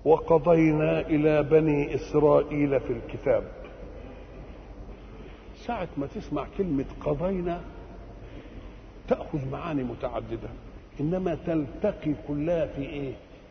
وقضينا إلى بني إسرائيل في الكتاب ساعة ما تسمع كلمة قضينا تأخذ معاني متعددة إنما تلتقي كلها في إيه؟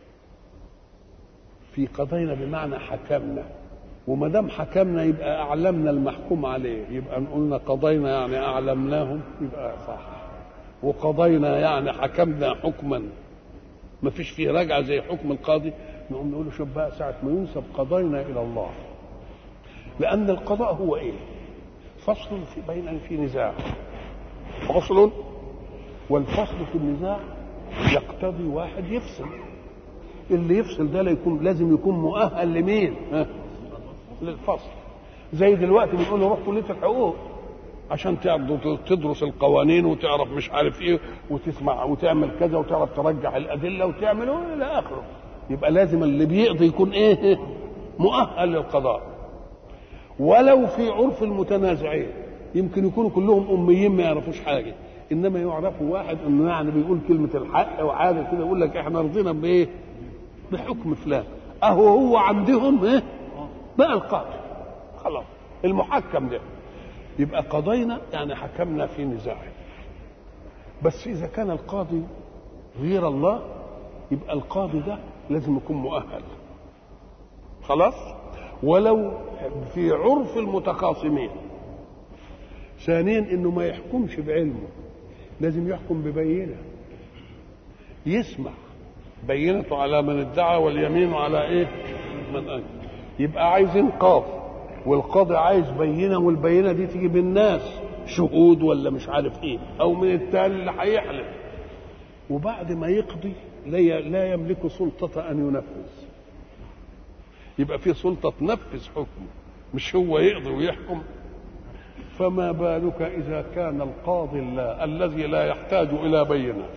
في قضينا بمعنى حكمنا وما دام حكمنا يبقى أعلمنا المحكوم عليه يبقى قلنا قضينا يعني أعلمناهم يبقى صح وقضينا يعني حكمنا حكما ما فيش فيه رجعة زي حكم القاضي نقوم نقول شوف بقى ساعة ما ينسب قضينا إلى الله لأن القضاء هو إيه؟ فصل في بين في نزاع فصل والفصل في النزاع يقتضي واحد يفصل اللي يفصل ده يكون لازم يكون مؤهل لمين؟ ها؟ للفصل زي دلوقتي بنقول له روح كليه الحقوق عشان تدرس القوانين وتعرف مش عارف ايه وتسمع وتعمل كذا وتعرف ترجح الادله وتعمل الى اخره يبقى لازم اللي بيقضي يكون ايه مؤهل للقضاء ولو في عرف المتنازعين يمكن يكونوا كلهم اميين ما يعرفوش حاجه انما يعرفوا واحد انه يعني بيقول كلمه الحق وحاجه كده يقول لك احنا رضينا بايه بحكم فلان اهو هو عندهم ايه بقى القاضي خلاص المحكم ده يبقى قضينا يعني حكمنا في نزاع بس اذا كان القاضي غير الله يبقى القاضي ده لازم يكون مؤهل خلاص ولو في عرف المتخاصمين ثانيا انه ما يحكمش بعلمه لازم يحكم ببينه يسمع بينته على من ادعى واليمين على ايه من انكر يبقى عايز انقاذ والقاضي عايز بينه والبينه دي تيجي بالناس شهود ولا مش عارف ايه او من التاني اللي هيحلف وبعد ما يقضي لا لا يملك سلطه ان ينفذ يبقى في سلطه تنفذ حكمه مش هو يقضي ويحكم فما بالك اذا كان القاضي الله الذي لا يحتاج الى بينه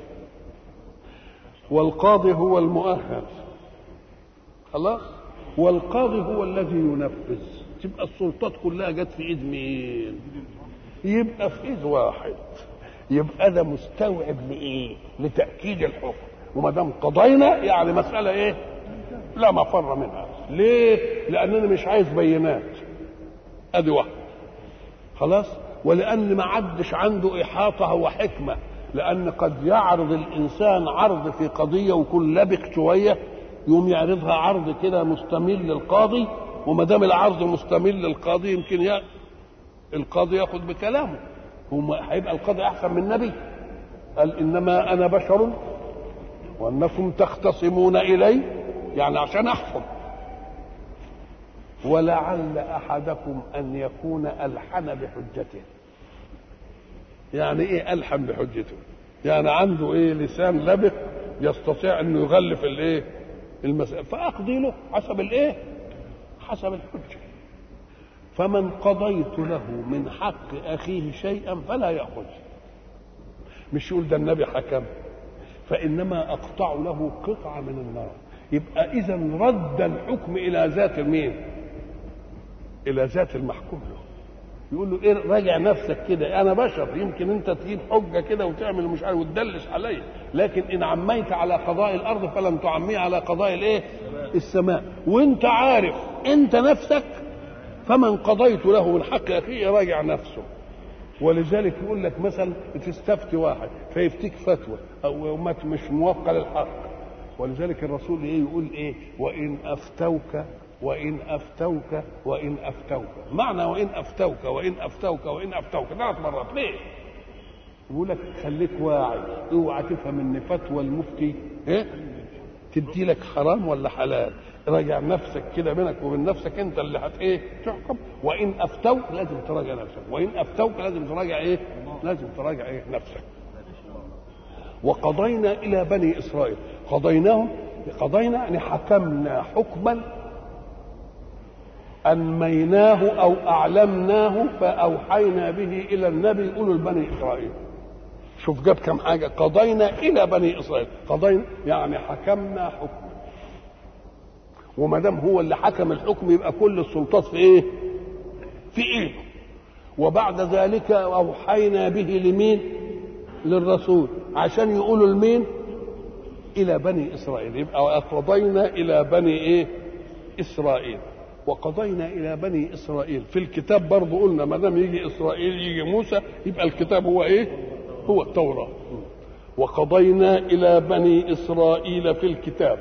والقاضي هو المؤهل خلاص والقاضي هو الذي ينفذ تبقى السلطات كلها جت في ايد مين يبقى في ايد واحد يبقى ده مستوعب لايه لتاكيد الحكم وما دام قضينا يعني مساله ايه لا مفر منها ليه لاننا مش عايز بينات ادي واحد خلاص ولان ما عدش عنده احاطه وحكمه لان قد يعرض الانسان عرض في قضيه ويكون لبق شويه يقوم يعرضها عرض كده مستمل للقاضي وما دام العرض مستمل للقاضي يمكن يا القاضي ياخذ بكلامه هو هيبقى القاضي احسن من النبي قال انما انا بشر وانكم تختصمون الي يعني عشان احكم ولعل احدكم ان يكون الحن بحجته يعني ايه الحن بحجته يعني عنده ايه لسان لبق يستطيع انه يغلف الايه المسألة فأقضي له حسب الإيه؟ حسب الحجة فمن قضيت له من حق أخيه شيئا فلا يأخذ مش يقول ده النبي حكم فإنما أقطع له قطعة من النار يبقى إذا رد الحكم إلى ذات مين؟ إلى ذات المحكوم له يقول له ايه راجع نفسك كده انا بشر يمكن انت تجيب حجه كده وتعمل مش عارف وتدلس عليا لكن ان عميت على قضاء الارض فلم تعمي على قضاء الايه السماء وانت عارف انت نفسك فمن قضيت له من حق اخيه راجع نفسه ولذلك يقول لك مثلا تستفتي واحد فيفتيك فتوى او مش موافقه للحق ولذلك الرسول ايه يقول ايه وان افتوك وإن أفتوك وإن أفتوك معنى وإن أفتوك وإن أفتوك وإن أفتوك ثلاث مرات ليه؟ يقول لك خليك واعي اوعى تفهم ان فتوى المفتي ايه تدي لك حرام ولا حلال راجع نفسك كده بينك وبين نفسك انت اللي هت ايه تحكم وان افتوك لازم تراجع نفسك وان افتوك لازم تراجع ايه لازم تراجع ايه نفسك وقضينا الى بني اسرائيل قضيناهم قضينا يعني حكمنا حكما أنميناه أو أعلمناه فأوحينا به إلى النبي يقولوا لبني إسرائيل شوف جاب كم حاجة قضينا إلى بني إسرائيل قضينا يعني حكمنا حكم وما دام هو اللي حكم الحكم يبقى كل السلطات في إيه؟ في إيده وبعد ذلك أوحينا به لمين؟ للرسول عشان يقولوا لمين؟ الى بني اسرائيل يبقى وقضينا الى بني ايه اسرائيل وقضينا الى بني اسرائيل في الكتاب برضه قلنا ما دام يجي اسرائيل يجي موسى يبقى الكتاب هو ايه هو التوراه وقضينا الى بني اسرائيل في الكتاب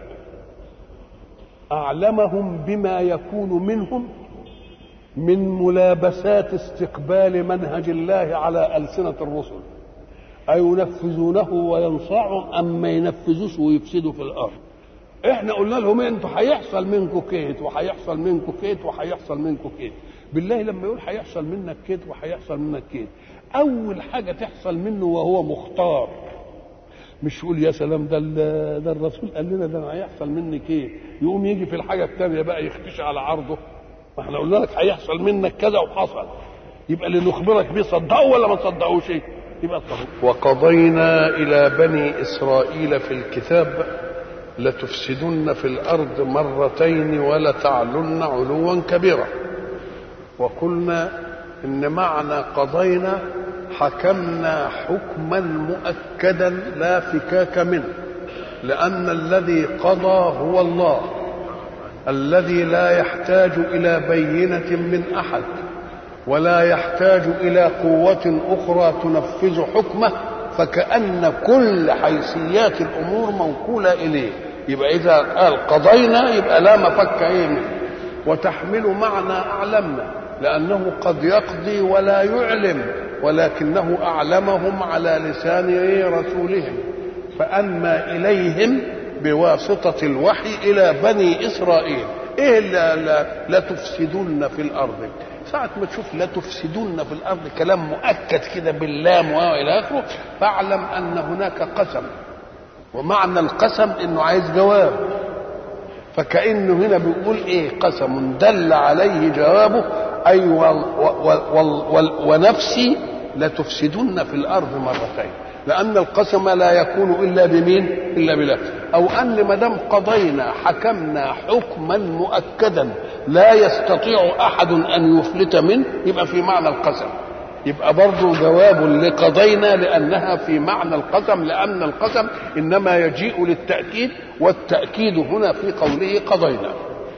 اعلمهم بما يكون منهم من ملابسات استقبال منهج الله على السنه الرسل أينفذونه وينصعوا أم ما ينفذوش ويفسدوا في الأرض احنا قلنا لهم انتوا هيحصل منكم كيت وهيحصل منكم كيت وهيحصل منكم كيت بالله لما يقول هيحصل منك كيت وهيحصل منك كيت اول حاجه تحصل منه وهو مختار مش يقول يا سلام ده ده الرسول قال لنا ده هيحصل مني كيت يقوم يجي في الحاجه الثانيه بقى يختش على عرضه ما احنا قلنا لك هيحصل منك كذا وحصل يبقى اللي نخبرك بيه صدقوا ولا ما تصدقوش ايه يبقى وقضينا إلى بني إسرائيل في الكتاب لتفسدن في الأرض مرتين ولتعلن علوا كبيرا وقلنا إن معنى قضينا حكمنا حكما مؤكدا لا فكاك منه لأن الذي قضى هو الله الذي لا يحتاج إلى بينة من أحد ولا يحتاج الى قوه اخرى تنفذ حكمه فكان كل حيثيات الامور موكوله اليه يبقى اذا قال قضينا يبقى لا مفك ايه منه وتحمل معنى اعلمنا لانه قد يقضي ولا يعلم ولكنه اعلمهم على لسان رسولهم فانما اليهم بواسطه الوحي الى بني اسرائيل ايه لا, لا, لا تفسدن في الارض ساعة ما تشوف لا تفسدن في الأرض كلام مؤكد كده باللام وإلى آخره فاعلم أن هناك قسم ومعنى القسم إنه عايز جواب فكأنه هنا بيقول إيه قسم دل عليه جوابه أي وال وال وال ونفسي لتفسدن في الأرض مرتين لأن القسم لا يكون إلا بمين؟ إلا بالله أو أن ما دام قضينا حكمنا حكما مؤكدا لا يستطيع أحد أن يفلت منه يبقى في معنى القسم يبقى برضه جواب لقضينا لأنها في معنى القسم لأن القسم إنما يجيء للتأكيد والتأكيد هنا في قوله قضينا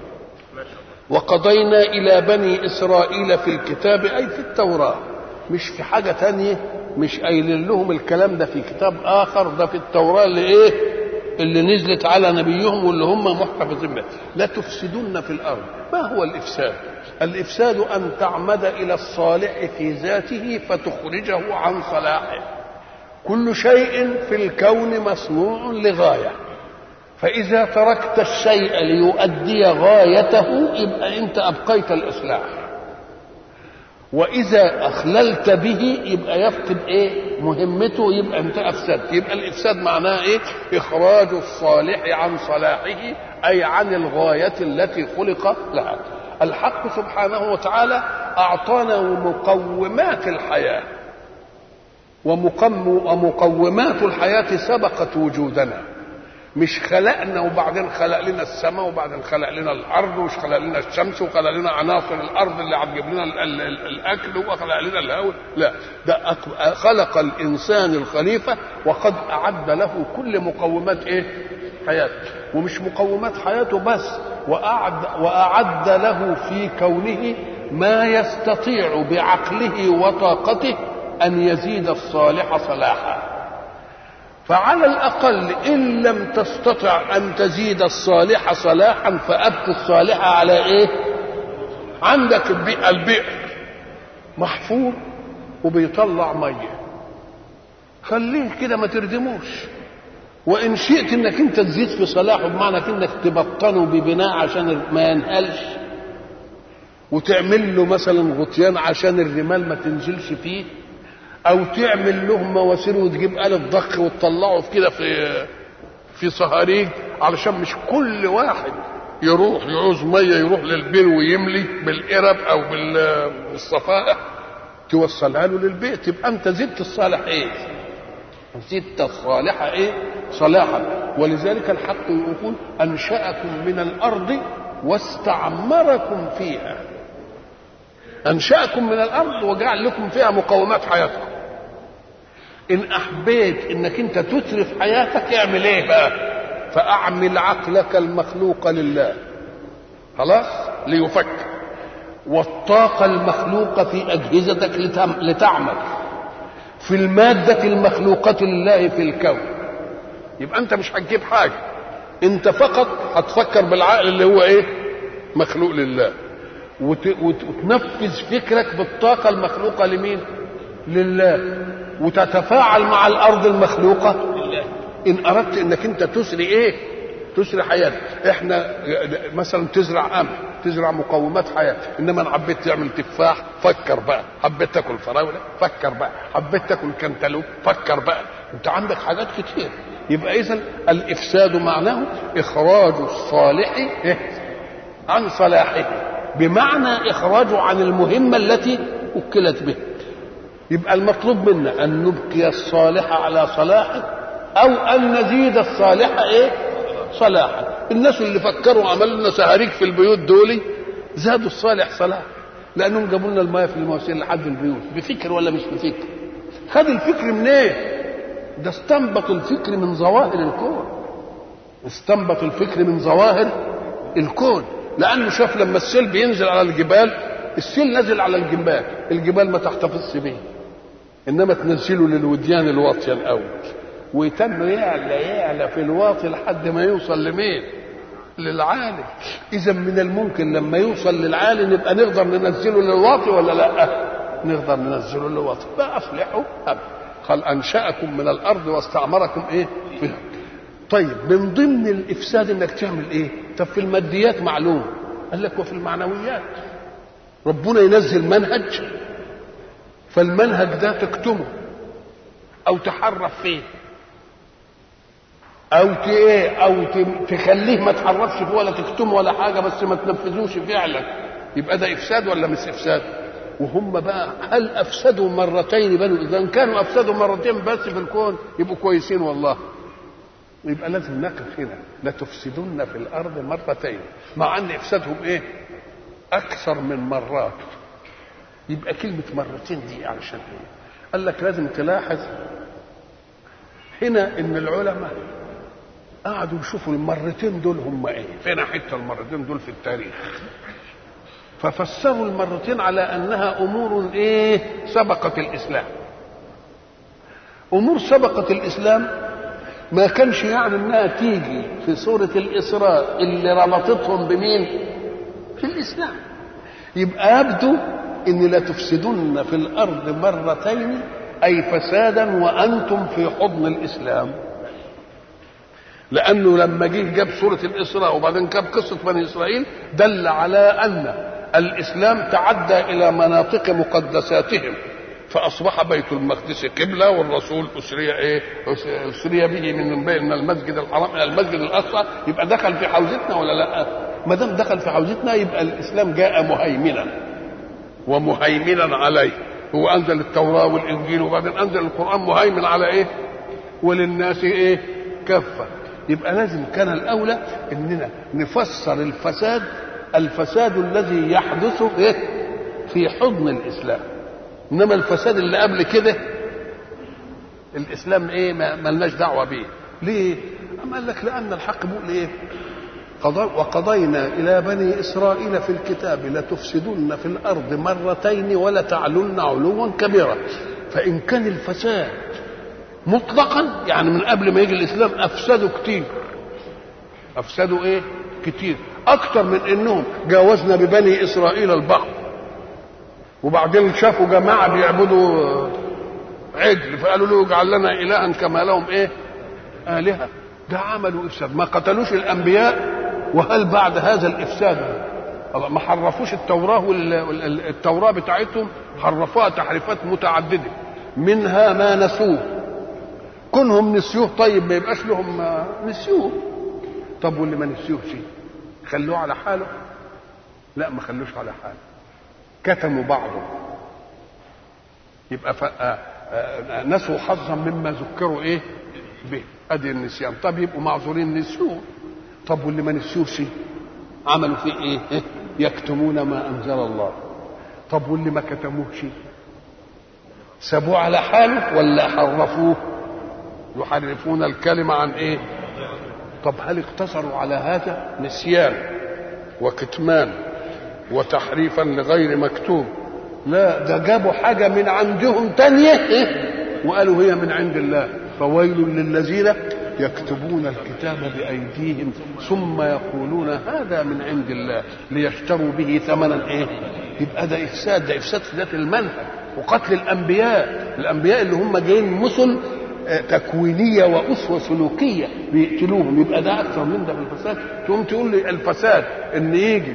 وقضينا إلى بني إسرائيل في الكتاب أي في التوراة مش في حاجة تانية مش قايلين لهم الكلام ده في كتاب آخر ده في التوراة اللي إيه اللي نزلت على نبيهم واللي هم محتفظين به لا تفسدن في الأرض ما هو الإفساد الإفساد أن تعمد إلى الصالح في ذاته فتخرجه عن صلاحه كل شيء في الكون مصنوع لغاية فإذا تركت الشيء ليؤدي غايته يبقى أنت أبقيت الإصلاح وإذا أخللت به يبقى يفقد إيه مهمته يبقى أنت أفسدت يبقى الإفساد معناه إيه إخراج الصالح عن صلاحه أي عن الغاية التي خلق لها الحق سبحانه وتعالى أعطانا مقومات الحياة ومقومات الحياة سبقت وجودنا مش خلقنا وبعدين خلق لنا السماء وبعدين خلق لنا الارض ومش خلق لنا الشمس وخلق لنا عناصر الارض اللي هتجيب لنا ال ال ال الاكل وخلق لنا الهواء لا ده خلق الانسان الخليفه وقد اعد له كل مقومات ايه حياته ومش مقومات حياته بس وأعد, وأعد له في كونه ما يستطيع بعقله وطاقته أن يزيد الصالح صلاحا فعلى الأقل إن لم تستطع أن تزيد الصالح صلاحا فأبق الصالح على إيه عندك البئر محفور وبيطلع ميه خليه كده ما تردموش وان شئت انك انت تزيد في صلاحه بمعنى انك تبطنه ببناء عشان ما ينهلش وتعمل له مثلا غطيان عشان الرمال ما تنزلش فيه او تعمل له مواسير وتجيب آلة ضخ وتطلعه في كده في في صهاريج علشان مش كل واحد يروح يعوز ميه يروح للبير ويملي بالقرب او بالصفائح توصلها له للبيت يبقى انت زدت الصالح ايه؟ زدت الصالح ايه؟ صلاحا ولذلك الحق يقول انشأكم من الارض واستعمركم فيها انشأكم من الارض وجعل لكم فيها مقومات حياتكم ان احبيت انك انت تترف حياتك اعمل ايه بقى فأعمل عقلك المخلوق لله خلاص ليفكر والطاقة المخلوقة في أجهزتك لتعمل في المادة المخلوقة لله في الكون يبقى أنت مش هتجيب حاجة أنت فقط هتفكر بالعقل اللي هو إيه مخلوق لله وت... وت... وتنفذ فكرك بالطاقة المخلوقة لمين لله وتتفاعل مع الأرض المخلوقة لله إن أردت إنك أنت تسري إيه تسري حياتك احنا مثلا تزرع قمح تزرع مقومات حياه انما انا حبيت تعمل تفاح فكر بقى حبيت تاكل فراوله فكر بقى حبيت تاكل كنتالوب فكر بقى انت عندك حاجات كتير يبقى اذا الافساد معناه اخراج الصالح عن صلاحه بمعنى اخراجه عن المهمه التي وكلت به يبقى المطلوب منا ان نبقي الصالح على صلاحه او ان نزيد الصالح ايه صلاحا الناس اللي فكروا عملوا لنا سهاريك في البيوت دول زادوا الصالح صلاح لانهم جابوا لنا الماء في المواسير لحد البيوت بفكر ولا مش بفكر خد الفكر منين إيه؟ ده استنبط الفكر من ظواهر الكون استنبط الفكر من ظواهر الكون لانه شاف لما السيل بينزل على الجبال السيل نزل على الجبال الجبال ما تحتفظش به انما تنزله للوديان الواطيه الاول ويتم يعلى يعلى في الواطي لحد ما يوصل لمين للعالي اذا من الممكن لما يوصل للعالي نبقى نقدر ننزله للواطي ولا لا نقدر ننزله للواطي فاصلحوا أبدا قال انشاكم من الارض واستعمركم ايه فيها طيب من ضمن الافساد انك تعمل ايه طب في الماديات معلوم قال لك وفي المعنويات ربنا ينزل منهج فالمنهج ده تكتمه او تحرف فيه او ت ايه او تخليه ما تحرفش فيه ولا تكتمه ولا حاجه بس ما تنفذوش فعلا يبقى ده افساد ولا مش افساد وهم بقى هل افسدوا مرتين بنو اذا كانوا افسدوا مرتين بس في الكون يبقوا كويسين والله يبقى لازم نقف هنا لتفسدن في الارض مرتين مع ان افسادهم ايه اكثر من مرات يبقى كلمه مرتين دي علشان ايه قال لك لازم تلاحظ هنا ان العلماء قعدوا يشوفوا المرتين دول هم ايه فين حته المرتين دول في التاريخ ففسروا المرتين على انها امور ايه سبقت الاسلام امور سبقت الاسلام ما كانش يعني انها تيجي في سوره الاسراء اللي ربطتهم بمين في الاسلام يبقى يبدو ان لا تفسدن في الارض مرتين اي فسادا وانتم في حضن الاسلام لانه لما جه جاب سوره الاسراء وبعدين جاب قصه بني اسرائيل دل على ان الاسلام تعدى الى مناطق مقدساتهم فاصبح بيت المقدس قبله والرسول اسري ايه اسري به من من المسجد الحرام الى المسجد الاقصى يبقى دخل في حوزتنا ولا لا ما دام دخل في حوزتنا يبقى الاسلام جاء مهيمنا ومهيمنا عليه هو انزل التوراه والانجيل وبعدين انزل القران مهيمن على ايه وللناس ايه كافه يبقى لازم كان الاولى اننا نفسر الفساد الفساد الذي يحدث إيه؟ في حضن الاسلام انما الفساد اللي قبل كده الاسلام ايه ما ملناش دعوه بيه ليه أم قال لك لان الحق بيقول ايه قضى وقضينا الى بني اسرائيل في الكتاب لتفسدن في الارض مرتين ولتعلن علوا كبيرا فان كان الفساد مطلقا يعني من قبل ما يجي الاسلام افسدوا كتير افسدوا ايه كتير اكتر من انهم جاوزنا ببني اسرائيل البحر وبعدين شافوا جماعه بيعبدوا عجل فقالوا له اجعل لنا الها كما لهم ايه الهه ده عملوا افساد ما قتلوش الانبياء وهل بعد هذا الافساد ما حرفوش التوراه والتوراه بتاعتهم حرفوها تحريفات متعدده منها ما نسوه كونهم نسيوه طيب ما يبقاش لهم نسيوه طب واللي ما نسيوهش خلوه على حاله لا ما خلوش على حاله كتموا بعضه يبقى ف... نسوا حظا مما ذكروا ايه به ادي النسيان طب يبقوا معذورين نسيوه طب واللي ما نسيوش عملوا فيه ايه, إيه؟ يكتمون ما انزل الله طب واللي ما كتموهش سابوه على حاله ولا حرفوه يحرفون الكلمة عن ايه طب هل اقتصروا على هذا نسيان وكتمان وتحريفا لغير مكتوب لا ده جابوا حاجة من عندهم تانية إيه؟ وقالوا هي من عند الله فويل للذين يكتبون الكتاب بأيديهم ثم يقولون هذا من عند الله ليشتروا به ثمنا ايه يبقى ده افساد ده افساد في ذات المنهج وقتل الانبياء الانبياء اللي هم جايين مثل تكوينيه واسوه سلوكيه بيقتلوهم يبقى ده اكثر من ده في الفساد تقوم تقول لي الفساد ان يجي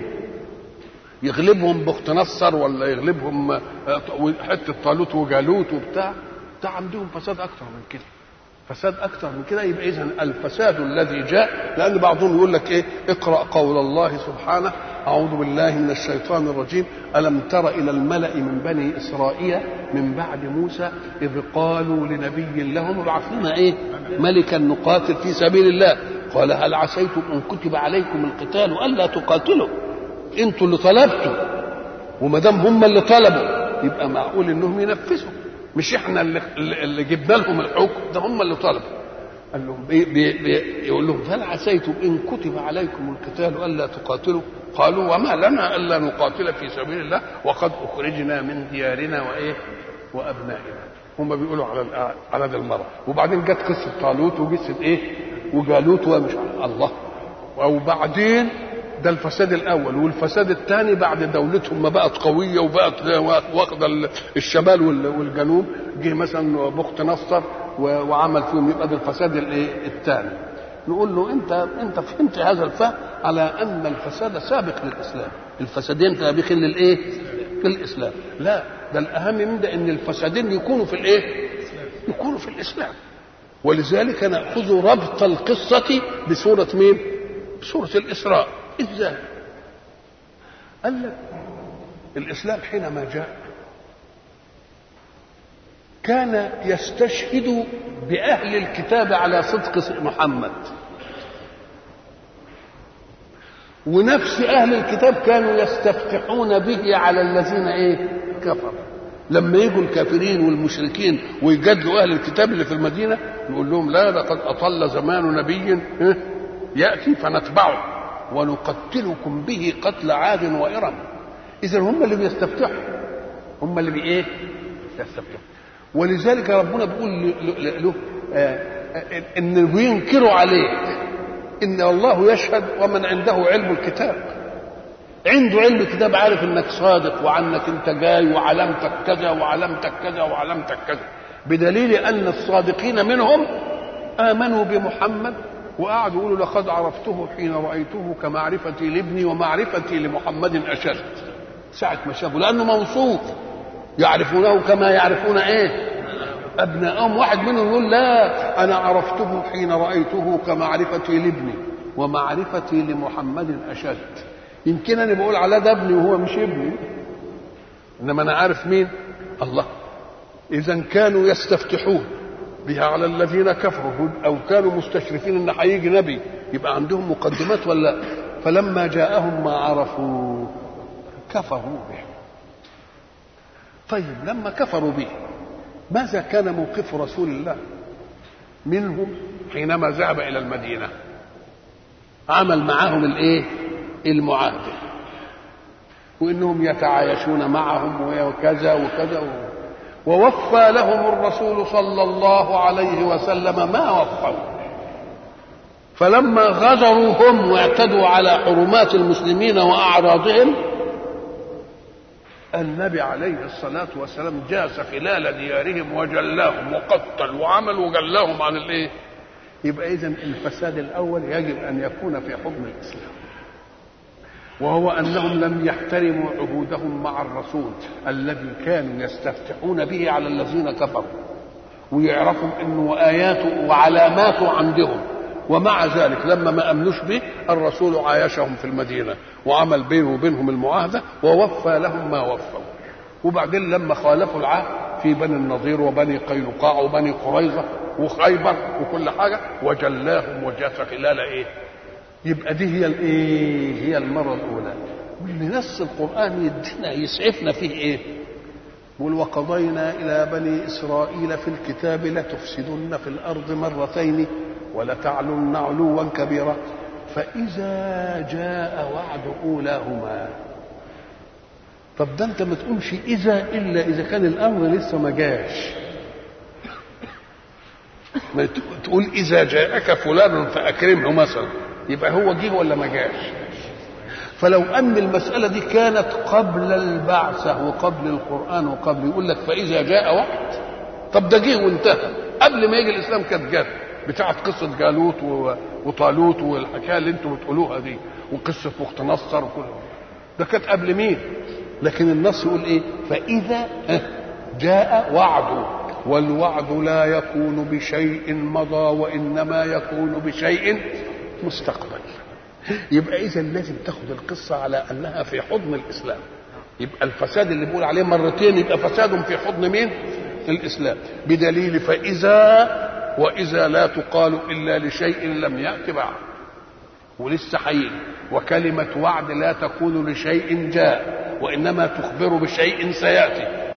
يغلبهم بخت نصر ولا يغلبهم حته طالوت وجالوت وبتاع ده عندهم فساد اكثر من كده فساد اكثر من كده يبقى اذا الفساد الذي جاء لان بعضهم يقول لك ايه اقرا قول الله سبحانه اعوذ بالله من الشيطان الرجيم الم تر الى الملا من بني اسرائيل من بعد موسى اذ قالوا لنبي لهم ابعث لنا ايه ملكا نقاتل في سبيل الله قال هل عسيتم ان كتب عليكم القتال الا تقاتلوا انتوا اللي طلبتوا وما دام هم اللي طلبوا يبقى معقول انهم ينفذوا مش احنا اللي, اللي جبنا لهم الحكم ده هم اللي طلبوا قال لهم بي بي بي يقول لهم هل عسيتم ان كتب عليكم القتال الا تقاتلوا قالوا وما لنا الا نقاتل في سبيل الله وقد اخرجنا من ديارنا وايه وابنائنا هم بيقولوا على على ده المرض وبعدين جت قصه طالوت وقصه ايه وجالوت ومش الله وبعدين ده الفساد الاول والفساد الثاني بعد دولتهم ما بقت قويه وبقت واخده الشمال والجنوب جه مثلا بخت نصر وعمل فيهم يبقى ده الفساد الايه الثاني نقول له انت انت فهمت هذا الفهم على ان الفساد سابق للاسلام الفسادين سابقين للايه للاسلام لا ده الاهم من ده ان الفسادين يكونوا في الايه يكونوا في الاسلام ولذلك ناخذ ربط القصه بسوره مين بسوره الاسراء ازاي قال لك الاسلام حينما جاء كان يستشهد باهل الكتاب على صدق محمد ونفس اهل الكتاب كانوا يستفتحون به على الذين ايه كفروا لما يجوا الكافرين والمشركين ويجادلوا اهل الكتاب اللي في المدينه نقول لهم لا لقد اطل زمان نبي ياتي فنتبعه ونقتلكم به قتل عاد وإرم إذا هم اللي بيستفتحوا هم اللي بإيه؟ يستفتحوا ولذلك ربنا بيقول له إن بينكروا عليك إن الله يشهد ومن عنده علم الكتاب عنده علم الكتاب عارف انك صادق وعنك انت جاي وعلامتك كذا وعلامتك كذا وعلامتك كذا بدليل ان الصادقين منهم امنوا بمحمد وقعدوا يقولوا لقد عرفته حين رأيته كمعرفتي لابني ومعرفتي لمحمد أشد ساعة ما شافوا لأنه موصوف يعرفونه كما يعرفون إيه أبناءهم واحد منهم يقول لا أنا عرفته حين رأيته كمعرفتي لابني ومعرفتي لمحمد أشد يمكن أنا بقول على ده ابني وهو مش ابني إنما أنا عارف مين الله إذا كانوا يستفتحون بها على الذين كفروا او كانوا مستشرفين ان هيجي نبي يبقى عندهم مقدمات ولا فلما جاءهم ما عرفوا كفروا به طيب لما كفروا به ماذا كان موقف رسول الله منهم حينما ذهب الى المدينه عمل معهم الايه المعاهده وانهم يتعايشون معهم وكذا وكذا ووفى لهم الرسول صلى الله عليه وسلم ما وفوا فلما غدروا هم واعتدوا على حرمات المسلمين واعراضهم النبي عليه الصلاة والسلام جاس خلال ديارهم وجلاهم وقتل وعمل وجلاهم عن الايه؟ يبقى إذا الفساد الأول يجب أن يكون في حكم الإسلام. وهو انهم لم يحترموا عهودهم مع الرسول الذي كانوا يستفتحون به على الذين كفروا ويعرفوا انه اياته وعلاماته عندهم ومع ذلك لما ما امنوش به الرسول عايشهم في المدينه وعمل بينه وبينهم المعاهده ووفى لهم ما وفوا وبعدين لما خالفوا العهد في بني النضير وبني قينقاع وبني قريظه وخيبر وكل حاجه وجلاهم وجاس خلال ايه؟ يبقى دي هي الايه هي المره الاولى واللي نص القران يدينا يسعفنا فيه ايه يقول وقضينا الى بني اسرائيل في الكتاب لتفسدن في الارض مرتين ولتعلن علوا كبيرا فإذا جاء وعد أولاهما طب ده أنت ما تقولش إذا إلا إذا كان الأمر لسه ما جاش ما تقول إذا جاءك فلان فأكرمه مثلا يبقى هو جه ولا ما جاش فلو أن المسألة دي كانت قبل البعثة وقبل القرآن وقبل يقول لك فإذا جاء وقت طب ده جه وانتهى قبل ما يجي الإسلام كانت جت بتاعت قصة جالوت وطالوت والحكاية اللي انتم بتقولوها دي وقصة بخت نصر وكل ده كانت قبل مين؟ لكن النص يقول ايه؟ فإذا جاء وعد والوعد لا يكون بشيء مضى وإنما يكون بشيء مستقبل يبقى إذا لازم تاخد القصة على أنها في حضن الإسلام يبقى الفساد اللي بيقول عليه مرتين يبقى فساد في حضن مين؟ الإسلام بدليل فإذا وإذا لا تقال إلا لشيء لم يأت بعد ولسه حي وكلمة وعد لا تكون لشيء جاء وإنما تخبر بشيء سيأتي